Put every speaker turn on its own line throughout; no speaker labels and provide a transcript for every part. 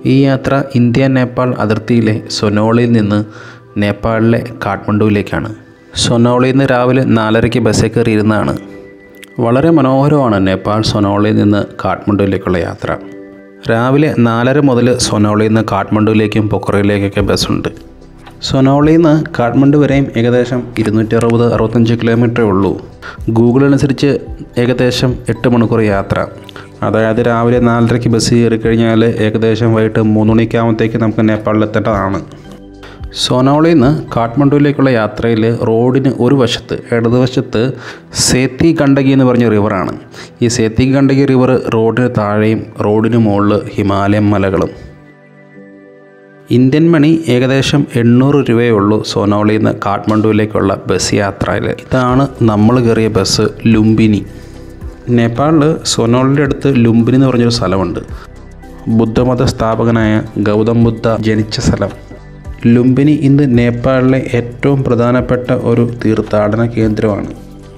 ഈ യാത്ര ഇന്ത്യ നേപ്പാൾ അതിർത്തിയിലെ സൊനോളിൽ നിന്ന് നേപ്പാളിലെ കാഠ്മണ്ഡുവിലേക്കാണ് സൊനോളിൽ നിന്ന് രാവിലെ നാലരയ്ക്ക് ബസ്സിൽ കയറി ഇരുന്നതാണ് വളരെ മനോഹരമാണ് നേപ്പാൾ സൊനോളിൽ നിന്ന് കാഠ്മണ്ഡുവിലേക്കുള്ള യാത്ര രാവിലെ നാലര മുതൽ സൊനോളിൽ നിന്ന് കാഠ്മണ്ഡുവിലേക്കും പൊക്കറയിലേക്കൊക്കെ ബസ്സുണ്ട് സൊനോളിൽ നിന്ന് കാഠ്മണ്ഡു വരെയും ഏകദേശം ഇരുന്നൂറ്റി അറുപത് അറുപത്തഞ്ച് കിലോമീറ്ററേ ഉള്ളൂ ഗൂഗിൾ അനുസരിച്ച് ഏകദേശം എട്ട് മണിക്കൂർ യാത്ര അതായത് രാവിലെ നാലരയ്ക്ക് ബസ് കയറി കഴിഞ്ഞാൽ ഏകദേശം വൈകിട്ട് മൂന്ന് മണിക്കാകുമ്പോഴത്തേക്ക് നമുക്ക് നേപ്പാളിലെത്തേണ്ടതാണ് സോനോളിൽ നിന്ന് കാഠ്മണ്ഡുവിലേക്കുള്ള യാത്രയിൽ റോഡിന് ഒരു വശത്ത് ഇടതുവശത്ത് സേത്തി ഗണ്ഡകി എന്ന് പറഞ്ഞ റിവറാണ് ഈ സേത്തി ഗണ്ഡകി റിവർ റോഡിന് താഴെയും റോഡിന് മുകളിൽ ഹിമാലയൻ മലകളും ഇന്ത്യൻ മണി ഏകദേശം എണ്ണൂറ് രൂപയേ ഉള്ളൂ സോനോളിൽ നിന്ന് കാഠ്മണ്ഡുവിലേക്കുള്ള ബസ് യാത്രയിൽ ഇതാണ് നമ്മൾ കയറിയ ബസ് ലുംബിനി നേപ്പാളിൽ സോനോളിൻ്റെ അടുത്ത് ലുംബിനി എന്ന് പറഞ്ഞൊരു സ്ഥലമുണ്ട് ബുദ്ധമത സ്ഥാപകനായ ഗൗതം ബുദ്ധ ജനിച്ച സ്ഥലം ലുംബിനി ഇന്ന് നേപ്പാളിലെ ഏറ്റവും പ്രധാനപ്പെട്ട ഒരു തീർത്ഥാടന കേന്ദ്രമാണ്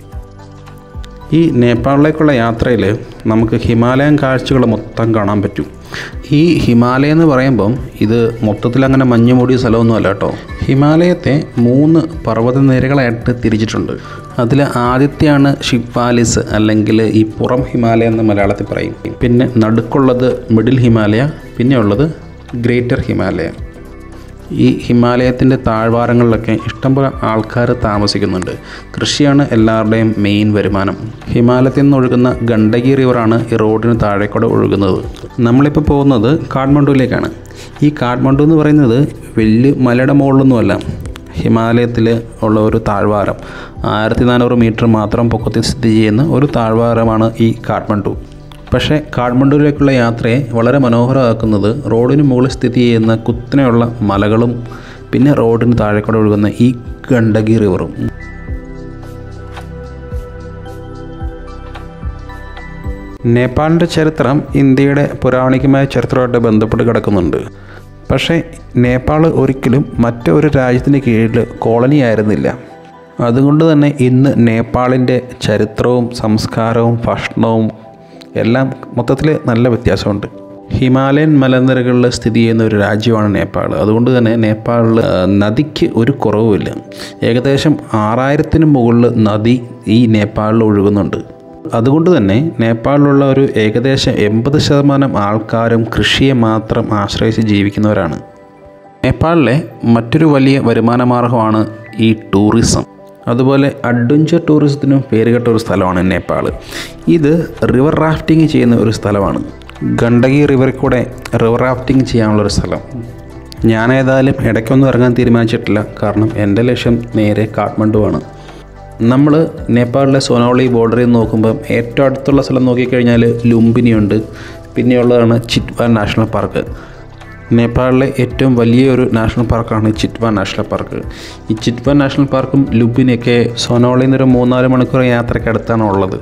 ഈ നേപ്പാളിലേക്കുള്ള യാത്രയിൽ നമുക്ക് ഹിമാലയൻ കാഴ്ചകൾ മൊത്തം കാണാൻ പറ്റും ഈ ഹിമാലയം എന്ന് പറയുമ്പം ഇത് മൊത്തത്തിൽ അങ്ങനെ മഞ്ഞ് മൂടിയ സ്ഥലമൊന്നുമല്ല കേട്ടോ ഹിമാലയത്തെ മൂന്ന് പർവ്വതനിരകളായിട്ട് തിരിച്ചിട്ടുണ്ട് അതിൽ ആദ്യത്തെയാണ് ഷിപ്പാലിസ് അല്ലെങ്കിൽ ഈ പുറം ഹിമാലയം എന്ന് മലയാളത്തിൽ പറയും പിന്നെ നടുക്കുള്ളത് മിഡിൽ ഹിമാലയ പിന്നെ ഉള്ളത് ഗ്രേറ്റർ ഹിമാലയ ഈ ഹിമാലയത്തിൻ്റെ താഴ്വാരങ്ങളിലൊക്കെ ഇഷ്ടംപോലെ ആൾക്കാർ താമസിക്കുന്നുണ്ട് കൃഷിയാണ് എല്ലാവരുടെയും മെയിൻ വരുമാനം ഹിമാലയത്തിൽ നിന്ന് ഒഴുകുന്ന ഗണ്ഡകി റിവറാണ് ഈ റോഡിന് താഴേക്കൂടെ ഒഴുകുന്നത് നമ്മളിപ്പോൾ പോകുന്നത് കാഠ്മണ്ഡുവിലേക്കാണ് ഈ കാഠ്മണ്ഡു എന്ന് പറയുന്നത് വലിയ മലയുടെ മുകളിലൊന്നുമല്ല ഹിമാലയത്തിൽ ഉള്ള ഒരു താഴ്വാരം ആയിരത്തി നാനൂറ് മീറ്റർ മാത്രം പൊക്കത്തിൽ സ്ഥിതി ചെയ്യുന്ന ഒരു താഴ്വാരമാണ് ഈ കാഠ്മണ്ഡു പക്ഷേ കാഠ്മണ്ഡുവിലേക്കുള്ള യാത്രയെ വളരെ മനോഹരമാക്കുന്നത് റോഡിന് മുകളിൽ സ്ഥിതി ചെയ്യുന്ന കുത്തനെയുള്ള മലകളും പിന്നെ റോഡിന് താഴെക്കൂടെ ഒഴുകുന്ന ഈ ഗണ്ഡകി റിവറും നേപ്പാളിൻ്റെ ചരിത്രം ഇന്ത്യയുടെ പൗരാണികമായ ചരിത്രമായിട്ട് ബന്ധപ്പെട്ട് കിടക്കുന്നുണ്ട് പക്ഷേ നേപ്പാൾ ഒരിക്കലും മറ്റൊരു രാജ്യത്തിന് കീഴിൽ കോളനി ആയിരുന്നില്ല അതുകൊണ്ട് തന്നെ ഇന്ന് നേപ്പാളിൻ്റെ ചരിത്രവും സംസ്കാരവും ഭക്ഷണവും എല്ലാം മൊത്തത്തിൽ നല്ല വ്യത്യാസമുണ്ട് ഹിമാലയൻ മലനിരകളിൽ സ്ഥിതി ചെയ്യുന്ന ഒരു രാജ്യമാണ് നേപ്പാൾ അതുകൊണ്ട് തന്നെ നേപ്പാളിൽ ആ, നദിക്ക് ഒരു കുറവുമില്ല ഏകദേശം ആറായിരത്തിന് മുകളിൽ നദി ഈ നേപ്പാളിൽ ഒഴുകുന്നുണ്ട് അതുകൊണ്ട് തന്നെ നേപ്പാളിലുള്ള ഒരു ഏകദേശം എൺപത് ശതമാനം ആൾക്കാരും കൃഷിയെ മാത്രം ആശ്രയിച്ച് ജീവിക്കുന്നവരാണ് നേപ്പാളിലെ മറ്റൊരു വലിയ വരുമാന മാർഗമാണ് ഈ ടൂറിസം അതുപോലെ അഡ്വഞ്ചർ ടൂറിസത്തിനും പേരുകെട്ട ഒരു സ്ഥലമാണ് നേപ്പാൾ ഇത് റിവർ റാഫ്റ്റിംഗ് ചെയ്യുന്ന ഒരു സ്ഥലമാണ് ഗണ്ഡകി റിവറിൽ കൂടെ റിവർ റാഫ്റ്റിംഗ് ചെയ്യാനുള്ളൊരു സ്ഥലം ഞാൻ ഏതായാലും ഇടയ്ക്കൊന്നും ഇറങ്ങാൻ തീരുമാനിച്ചിട്ടില്ല കാരണം എൻ്റെ ലക്ഷ്യം നേരെ കാഠ്മണ്ഡുവാണ് നമ്മൾ നേപ്പാളിലെ സോനോളി ബോർഡറിൽ നിന്ന് നോക്കുമ്പം ഏറ്റവും അടുത്തുള്ള സ്ഥലം നോക്കിക്കഴിഞ്ഞാൽ ലുംബിനിയുണ്ട് പിന്നെയുള്ളതാണ് ചിറ്റ്വാൻ നാഷണൽ പാർക്ക് നേപ്പാളിലെ ഏറ്റവും വലിയൊരു നാഷണൽ പാർക്കാണ് ചിറ്റ്വാൻ നാഷണൽ പാർക്ക് ഈ ചിറ്റ്വാൻ നാഷണൽ പാർക്കും ലുബിനൊക്കെ സോനോളിൽ നിന്നൊരു മൂന്നാല് മണിക്കൂർ യാത്രയ്ക്കടുത്താണ് ഉള്ളത്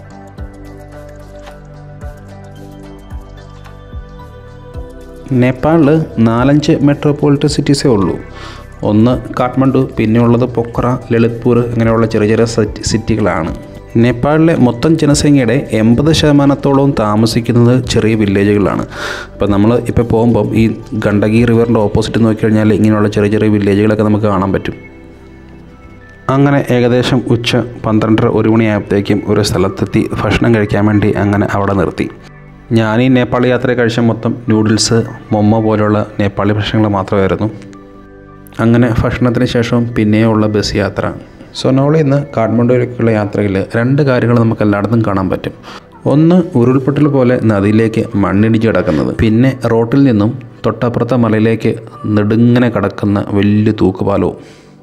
നേപ്പാളിൽ നാലഞ്ച് മെട്രോപൊളിറ്റൻ സിറ്റീസേ ഉള്ളൂ ഒന്ന് കാഠ്മണ്ഡു പിന്നെയുള്ളത് പൊക്ര ലളിത്പൂർ അങ്ങനെയുള്ള ചെറിയ ചെറിയ സിറ്റി- സിറ്റികളാണ് നേപ്പാളിലെ മൊത്തം ജനസംഖ്യയുടെ എൺപത് ശതമാനത്തോളവും താമസിക്കുന്നത് ചെറിയ വില്ലേജുകളാണ് അപ്പോൾ നമ്മൾ ഇപ്പോൾ പോകുമ്പം ഈ ഗണ്ഡകി റിവറിൻ്റെ ഓപ്പോസിറ്റ് നോക്കിക്കഴിഞ്ഞാൽ ഇങ്ങനെയുള്ള ചെറിയ ചെറിയ വില്ലേജുകളൊക്കെ നമുക്ക് കാണാൻ പറ്റും അങ്ങനെ ഏകദേശം ഉച്ച പന്ത്രണ്ടര ഒരു മണിയായപ്പോഴത്തേക്കും ഒരു സ്ഥലത്തെത്തി ഭക്ഷണം കഴിക്കാൻ വേണ്ടി അങ്ങനെ അവിടെ നിർത്തി ഞാൻ ഈ നേപ്പാളി യാത്ര കഴിച്ച മൊത്തം നൂഡിൽസ് മൊമ്മ പോലുള്ള നേപ്പാളി ഭക്ഷണങ്ങൾ മാത്രമായിരുന്നു അങ്ങനെ ഭക്ഷണത്തിന് ശേഷം പിന്നെയുള്ള ബസ് യാത്ര സൊനോളിൽ നിന്ന് കാഠ്മണ്ഡുവിലേക്കുള്ള യാത്രയിൽ രണ്ട് കാര്യങ്ങൾ നമുക്ക് എല്ലായിടത്തും കാണാൻ പറ്റും ഒന്ന് ഉരുൾപൊട്ടൽ പോലെ നദിയിലേക്ക് മണ്ണിടിച്ച് കിടക്കുന്നത് പിന്നെ റോട്ടിൽ നിന്നും തൊട്ടപ്പുറത്തെ മലയിലേക്ക് നെടുങ്ങനെ കിടക്കുന്ന വലിയ തൂക്കുപാലവും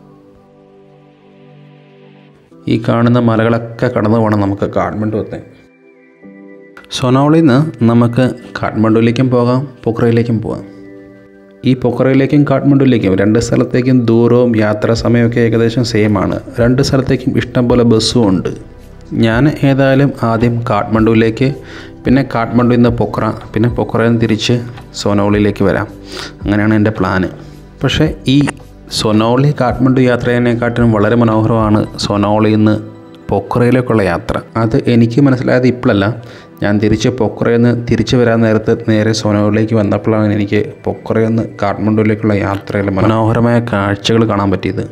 ഈ കാണുന്ന മലകളൊക്കെ കടന്നു പോകണം നമുക്ക് കാഠ്മണ്ഡു എത്താൻ സൊനോളിൽ നിന്ന് നമുക്ക് കാഠ്മണ്ഡുവിലേക്കും പോകാം പൊക്രയിലേക്കും പോകാം ഈ പൊക്രയിലേക്കും കാഠ്മണ്ഡുവിലേക്കും രണ്ട് സ്ഥലത്തേക്കും ദൂരവും യാത്രാ സമയമൊക്കെ ഏകദേശം സെയിം ആണ് രണ്ട് സ്ഥലത്തേക്കും ഇഷ്ടം പോലെ ബസ്സും ഉണ്ട് ഞാൻ ഏതായാലും ആദ്യം കാഠ്മണ്ഡുവിലേക്ക് പിന്നെ കാഠ്മണ്ഡുവിൽ നിന്ന് പൊക്ര പിന്നെ പൊക്രയിൽ നിന്ന് തിരിച്ച് സോനോളിലേക്ക് വരാം അങ്ങനെയാണ് എൻ്റെ പ്ലാന് പക്ഷേ ഈ സൊനോളി കാഠ്മണ്ഡു യാത്രേനെക്കാട്ടിലും വളരെ മനോഹരമാണ് സൊനോളിയിൽ നിന്ന് പൊക്രയിലേക്കുള്ള യാത്ര അത് എനിക്ക് മനസ്സിലായത് ഇപ്പോഴല്ല ഞാൻ തിരിച്ച് പൊക്രയിൽ നിന്ന് തിരിച്ചു വരാൻ നേരത്ത് നേരെ സോനോയിലേക്ക് വന്നപ്പോഴാണ് എനിക്ക് പൊക്രയിൽ നിന്ന് കാഠ്മണ്ഡുവിലേക്കുള്ള യാത്രയിൽ മനോഹരമായ കാഴ്ചകൾ കാണാൻ പറ്റിയത്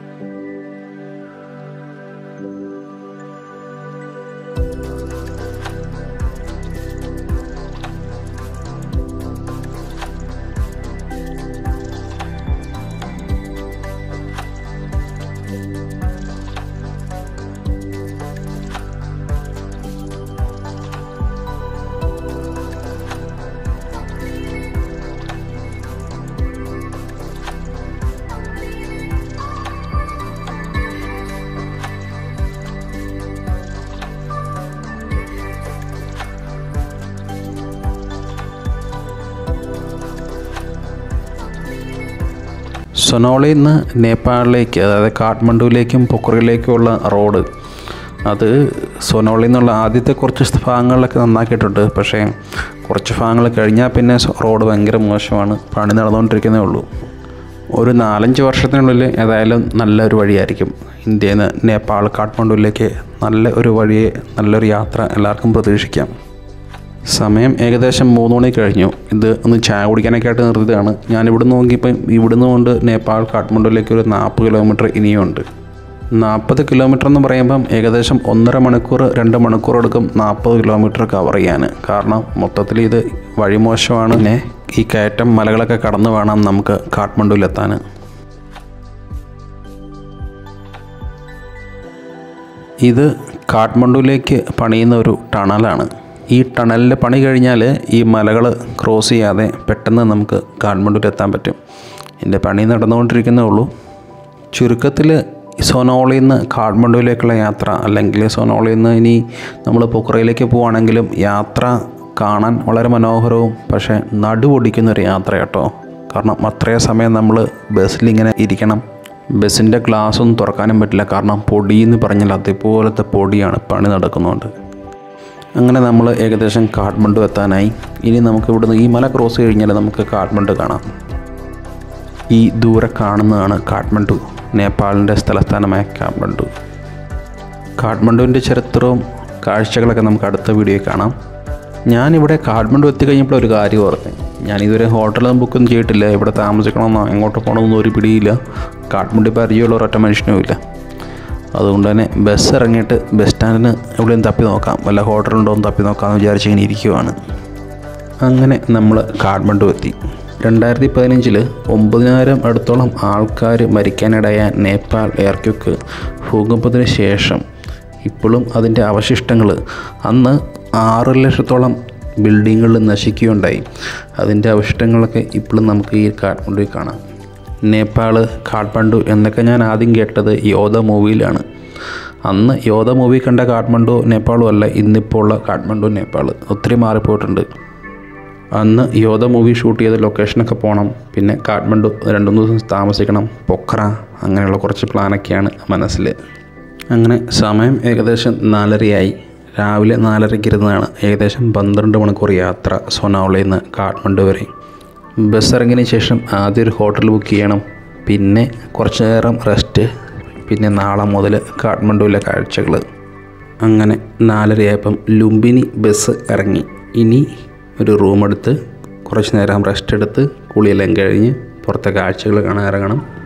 സൊനോളിൽ നിന്ന് നേപ്പാളിലേക്ക് അതായത് കാഠ്മണ്ഡുവിലേക്കും പൊക്രയിലേക്കുമുള്ള റോഡ് അത് സൊനോളിൽ നിന്നുള്ള ആദ്യത്തെ കുറച്ച് ഭാഗങ്ങളിലൊക്കെ നന്നാക്കിയിട്ടുണ്ട് പക്ഷേ കുറച്ച് ഭാഗങ്ങൾ കഴിഞ്ഞാൽ പിന്നെ സ- റോഡ് ഭയങ്കര മോശമാണ് പണി നടന്നുകൊണ്ടിരിക്കുന്നേ ഉള്ളൂ ഒരു നാലഞ്ച് വർഷത്തിനുള്ളിൽ ഏതായാലും നല്ലൊരു വഴിയായിരിക്കും ഇന്ത്യയിൽ നിന്ന് നേപ്പാൾ കാഠ്മണ്ഡുവിലേക്ക് നല്ല ഒരു വഴിയെ നല്ലൊരു യാത്ര എല്ലാവർക്കും പ്രതീക്ഷിക്കാം സമയം ഏകദേശം മൂന്ന് മണി കഴിഞ്ഞു ഇത് ഒന്ന് ചായ കുടിക്കാനൊക്കെ ആയിട്ട് നിർത്തിയതാണ് ഞാൻ ഇവിടുന്ന് നോക്കിയപ്പോൾ ഇവിടുന്ന് കൊണ്ട് നേപ്പാൾ കാഠ്മണ്ഡുവിലേക്ക് ഒരു നാൽപ്പത് കിലോമീറ്റർ ഇനിയുണ്ട് നാൽപ്പത് കിലോമീറ്റർ എന്ന് പറയുമ്പം ഏകദേശം ഒന്നര മണിക്കൂർ രണ്ട് മണിക്കൂർ എടുക്കും നാൽപ്പത് കിലോമീറ്റർ കവർ ചെയ്യാൻ കാരണം മൊത്തത്തിൽ ഇത് വഴിമോശമാണ് പിന്നെ ഈ കയറ്റം മലകളൊക്കെ കടന്നു വേണം നമുക്ക് കാഠ്മണ്ഡുവിലെത്താൻ ഇത് കാഠ്മണ്ഡുവിലേക്ക് പണിയുന്ന ഒരു ടണലാണ് ഈ ടണലിൻ്റെ പണി കഴിഞ്ഞാൽ ഈ മലകൾ ക്രോസ് ചെയ്യാതെ പെട്ടെന്ന് നമുക്ക് കാഠ്മണ്ഡുവിൽ എത്താൻ പറ്റും ഇതിൻ്റെ പണി നടന്നുകൊണ്ടിരിക്കുന്നേ ഉള്ളൂ ചുരുക്കത്തിൽ സോനോളിൽ നിന്ന് കാഠ്മണ്ഡുവിലേക്കുള്ള യാത്ര അല്ലെങ്കിൽ സോനോളിൽ നിന്ന് ഇനി നമ്മൾ പൊക്രയിലേക്ക് പോവുകയാണെങ്കിലും യാത്ര കാണാൻ വളരെ മനോഹരവും പക്ഷേ നടുപൊടിക്കുന്ന ഒരു യാത്ര കേട്ടോ കാരണം അത്രയും സമയം നമ്മൾ ബസ്സിലിങ്ങനെ ഇരിക്കണം ബസ്സിൻ്റെ ഗ്ലാസ് ഒന്നും തുറക്കാനും പറ്റില്ല കാരണം പൊടി എന്ന് പറഞ്ഞാൽ അതേപോലത്തെ പൊടിയാണ് പണി നടക്കുന്നുണ്ട് അങ്ങനെ നമ്മൾ ഏകദേശം കാഠ്മണ്ഡു എത്താനായി ഇനി നമുക്ക് ഇവിടുന്ന് ഈ മല ക്രോസ് കഴിഞ്ഞാൽ നമുക്ക് കാഠ്മണ്ഡു കാണാം ഈ ദൂരെ കാണുന്നതാണ് കാഠ്മണ്ഡു നേപ്പാളിൻ്റെ സ്ഥലസ്ഥാനമായ കാഠ്മണ്ഡു കാഠ്മണ്ഡുവിൻ്റെ ചരിത്രവും കാഴ്ചകളൊക്കെ നമുക്ക് അടുത്ത വീഡിയോയിൽ കാണാം ഞാനിവിടെ കാഠ്മണ്ഡു എത്തിക്കഴിഞ്ഞപ്പോൾ ഒരു കാര്യം ഓർത്തേ ഞാനിതുവരെ ഹോട്ടലൊന്നും ബുക്കൊന്നും ചെയ്തിട്ടില്ല ഇവിടെ താമസിക്കണമെന്നോ എങ്ങോട്ട് പോകണമെന്നോ ഒരു പിടിയില്ല കാഠ്മണ്ഡു പരിചയമുള്ള ഒരൊറ്റ മനുഷ്യനും ഇല്ല അതുകൊണ്ട് തന്നെ ബസ് ഇറങ്ങിയിട്ട് ബസ് സ്റ്റാൻഡിന് എവിടെയും തപ്പി നോക്കാം വല്ല ഹോട്ടലുണ്ടോ എന്ന് തപ്പി നോക്കാമെന്ന് വിചാരിച്ച് ഇങ്ങനെ ഇരിക്കുവാണ് അങ്ങനെ നമ്മൾ കാഠ്മണ്ഡു എത്തി രണ്ടായിരത്തി പതിനഞ്ചിൽ ഒമ്പതിനായിരം അടുത്തോളം ആൾക്കാർ മരിക്കാനിടയായ നേപ്പാൾ എയർക്യുക്ക് ഭൂകമ്പത്തിന് ശേഷം ഇപ്പോഴും അതിൻ്റെ അവശിഷ്ടങ്ങൾ അന്ന് ആറ് ലക്ഷത്തോളം ബിൽഡിങ്ങുകൾ നശിക്കുകയുണ്ടായി അതിൻ്റെ അവശിഷ്ടങ്ങളൊക്കെ ഇപ്പോഴും നമുക്ക് ഈ കാഠ്മണ്ഡുവിൽ കാണാം നേപ്പാൾ കാഠ്മണ്ഡു എന്നൊക്കെ ഞാൻ ആദ്യം കേട്ടത് യോധ മൂവിയിലാണ് അന്ന് യോധ മൂവി കണ്ട കാഠ്മണ്ഡു നേപ്പാളും അല്ല ഇന്നിപ്പോൾ ഉള്ള കാഠ്മണ്ഡു നേപ്പാൾ ഒത്തിരി മാറിപ്പോയിട്ടുണ്ട് അന്ന് യോധ മൂവി ഷൂട്ട് ചെയ്ത ലൊക്കേഷനൊക്കെ പോകണം പിന്നെ കാഠ്മണ്ഡു രണ്ട് മൂന്ന് ദിവസം താമസിക്കണം പൊക്ര അങ്ങനെയുള്ള കുറച്ച് പ്ലാനൊക്കെയാണ് മനസ്സിൽ അങ്ങനെ സമയം ഏകദേശം നാലരയായി രാവിലെ നാലരയ്ക്ക് ഇരുന്നതാണ് ഏകദേശം പന്ത്രണ്ട് മണിക്കൂർ യാത്ര സൊനാവളിയിൽ നിന്ന് കാഠ്മണ്ഡു വരെ ബസ് ഇറങ്ങിയതിന് ശേഷം ആദ്യം ഒരു ഹോട്ടൽ ബുക്ക് ചെയ്യണം പിന്നെ കുറച്ച് നേരം റെസ്റ്റ് പിന്നെ നാളെ മുതൽ കാഠ്മണ്ഡുവിലെ കാഴ്ചകൾ അങ്ങനെ നാലരയായപ്പം ലുംബിനി ബസ് ഇറങ്ങി ഇനി ഒരു റൂം എടുത്ത് കുറച്ച് നേരം റെസ്റ്റ് എടുത്ത് കുളിയെല്ലാം കഴിഞ്ഞ് പുറത്തെ കാഴ്ചകൾ കാണാൻ ഇറങ്ങണം